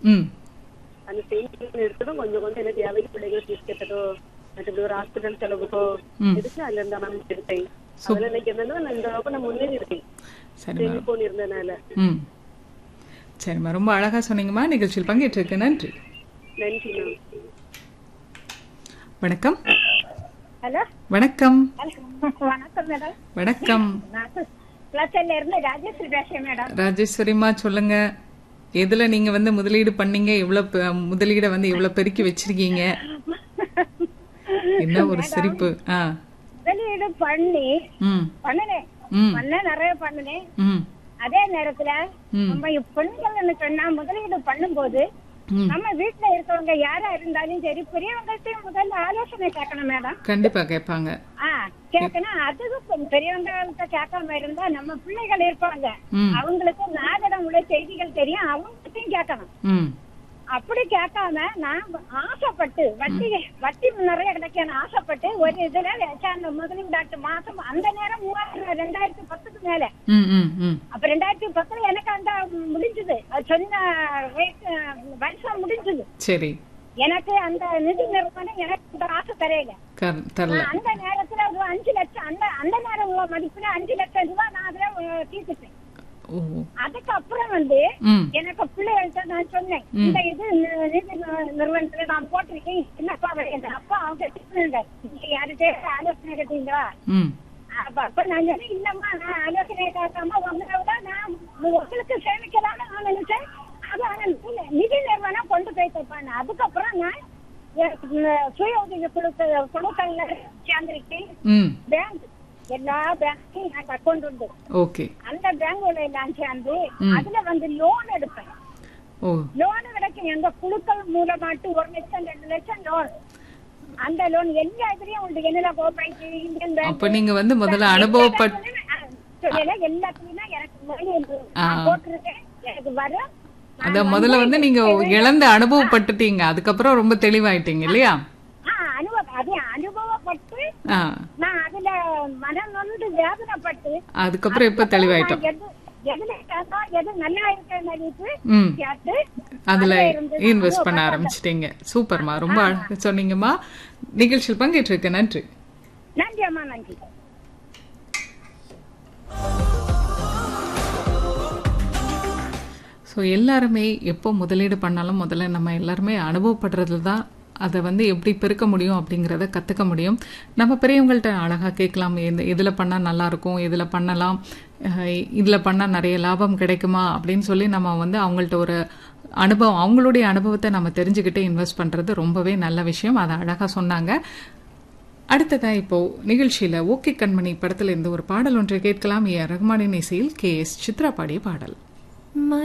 ம் அந்த சேமிப்பு எடுத்ததும் கொஞ்சம் கொஞ்சம் என்ன தேவைக்கு பிள்ளைகள் ஃபீஸ் கட்டதோ மற்றபடி ஒரு ஹாஸ்பிட்டல் செலவுக்கோ ம். எதுக்கு அதுல இருந்தா மேம் எடுத்தேன் அதுல இன்னைக்கு என்னன்னா நான் இந்த அளவுக்கு நான் முன்னேறி இருக்கேன் சரி மேடம் சேமிப்போன் இருந்தனால ம் சரிம்மா ரொம்ப அழகாக சொன்னீங்கம்மா நிகழ்ச்சியில் பங்கேற்றிருக்கு நன்றி நன்றி மேம் வணக்கம் ஹலோ வணக்கம் வணக்கம் மேடம் வணக்கம் நான் பிளஸ்ல இருந்து ராஜேஸ்வரி பேசுறேன் மேடம் ராஜேஸ்வரிம்மா சொல்லுங்க எதுல நீங்க வந்து முதலீடு பண்ணீங்க எவ்வளவு பெ- முதலீட வந்து எவ்வளவு பெருக்கி வச்சிருக்கீங்க என்ன ஒரு சிரிப்பு ஆ முதலீடு பண்ணி ம் பண்ணினேன் ம் பண்ண நிறைய பண்ணினேன் ம் அதே நேரத்துல ம். நம்ம பெண்கள் சொன்னா முதலீடு பண்ணும்போது ம் நம்ம வீட்டுல இருக்கவங்க யாரா இருந்தாலும் சரி பெரியவங்கள்ட்டையும் முதல்ல ஆலோசனை கேட்கணும் மேடம் கண்டிப்பா கேட்பாங்க ஆ கேட்கணும் அதுக்கும் பெரியவங்கள்ட்ட கேட்காம இருந்தா நம்ம பிள்ளைகள் இருப்பாங்க ம் அவங்களுக்கு நாகடம் உள்ள செய்திகள் தெரியும் அவங்ககிட்டயும் கேட்கணும் ம் அப்படி கேட்காம நான் ஆசைப்பட்டு வட்டி வட்டி நிறைய கிடைக்கணும் ஆசைப்பட்டு ஒரு இதுல சேர்ந்த முதலீடு டாக்டர் மாசம் அந்த நேரம் மூவாயிரம் ரெண்டாயிரத்தி பத்துக்கு மேல ம் ம் ம் அப்ப ரெண்டாயிரத்தி பத்துல எனக்கு அந்த முடிஞ்சது அது சொன்ன rate, வருஷம் முடிஞ்சது சரி எனக்கு அந்த நிதி நிறுவனம் எனக்கு அந்த ஆசை தரையில கர்- தரல அந்த நேரத்துல ஒரு அஞ்சு லட்சம் அந்த அந்த நேரம் உள்ள மதிப்புல அஞ்சு லட்சம் ரூபாய் நான் அதுல அஹ், தீர்த்துட்டேன் ஓ அதுக்கப்புறம் வந்து ம் எனக்கு பிள்ளைகள்ட்ட நான் சொன்னேன் இந்த இது நி- நிதி நி- நிறுவனத்துல நான் போட்டிருக்கேன் என்னப்பா எங்க அப்பா அவங்க திட்டுனாங்க நீங்க யார்கிட்ட ஆலோசனை கேட்டீங்களா ம் அப்ப அப்ப நான் சொன்னேன் இல்லம்மா நான் ஆலோசனை கேட்காம உங்களை விட நான் உங்களுக்கு சேமிக்கலாம்னு நான் நினைச்சேன் அது ஆனா நிதி- நிதி நிறுவனம் கொண்டு போய் தப்பான்னு அதுக்கப்புறம் நான் எனக்கு இந்த சுய உதவி குழுக்க குழுக்கள்ல சேர்ந்திருக்கேன் ம் பேங்க் எல்லா பேங்க்கையும் எனக்கு அக்கௌண்ட் உண்டு ஓகே அந்த பேங்க்ல எல்லாம் சேர்ந்து அதுல வந்து லோன் எடுப்பேன் ஓ லோன் கிடைக்கும் எங்க குழுக்கள் மூலமாட்டு ஒரு லட்சம் ரெண்டு லட்சம் லோன் அந்த லோன் எல்லா இதுலயும் உண்டு என்னல கோஆபரேட்டிவ் இந்தியன் பேங்க் அப்ப நீங்க வந்து முதல்ல அனுபவப்பட் சொல்லல எல்லாத்துலயும் எனக்கு முதலீடு நான் போட்டிருக்கேன் எனக்கு வரும் அத முதல்ல வந்து நீங்க இழந்த அனுபவப்பட்டுட்டீங்க அதுக்கப்புறம் ரொம்ப தெளிவாயிட்டீங்க இல்லையா ஆ, அனுபவம் அது அனுபவப்பட்டு ஆ நான் அதுல மனம் நொந்து வேதனைப்பட்டு அதுக்கப்புறம் இப்ப தெளிவாயிட்டோம் நான் எது எதுல கேட்டா எது நல்லா இருக்கேன்னு நினைச்சு ம் கேட்டு அதுல அதுல இருந்து நான் இன்வெஸ்ட் பண்ண அனுபவப்பட்டேன். ஆரம்பிச்சிட்டீங்க சூப்பர்மா ரொம்ப அழகா சொன்னீங்கம்மா நிகழ்ச்சியில் பங்கேற்றிருக்க நன்றி நன்றி அம்மா நன்றி ஸோ எல்லாருமே எப்போ முதலீடு பண்ணாலும் முதல்ல நம்ம எல்லாருமே அனுபவப்படுறதுல தான் அதை வந்து எப்படி பெருக்க முடியும் அப்படிங்கிறத கற்றுக்க முடியும் நம்ம பெரியவங்கள்ட்ட அழகாக கேட்கலாம் எந்த இதில் பண்ணால் நல்லாயிருக்கும் இதில் பண்ணலாம் இதில் பண்ணால் நிறைய லாபம் கிடைக்குமா அப்படின்னு சொல்லி நம்ம வந்து அவங்கள்ட்ட ஒரு அனுபவம் அவங்களுடைய அனுபவத்தை நம்ம தெரிஞ்சுக்கிட்டு இன்வெஸ்ட் பண்ணுறது ரொம்பவே நல்ல விஷயம் அதை அழகாக சொன்னாங்க அடுத்ததா இப்போ நிகழ்ச்சியில ஓகே கண்மணி படத்துல இருந்து ஒரு பாடல் ஒன்றை கேட்கலாம் ஏ ரஹ்மானின் இசையில் கே எஸ் சித்ரா பாடிய பாடல்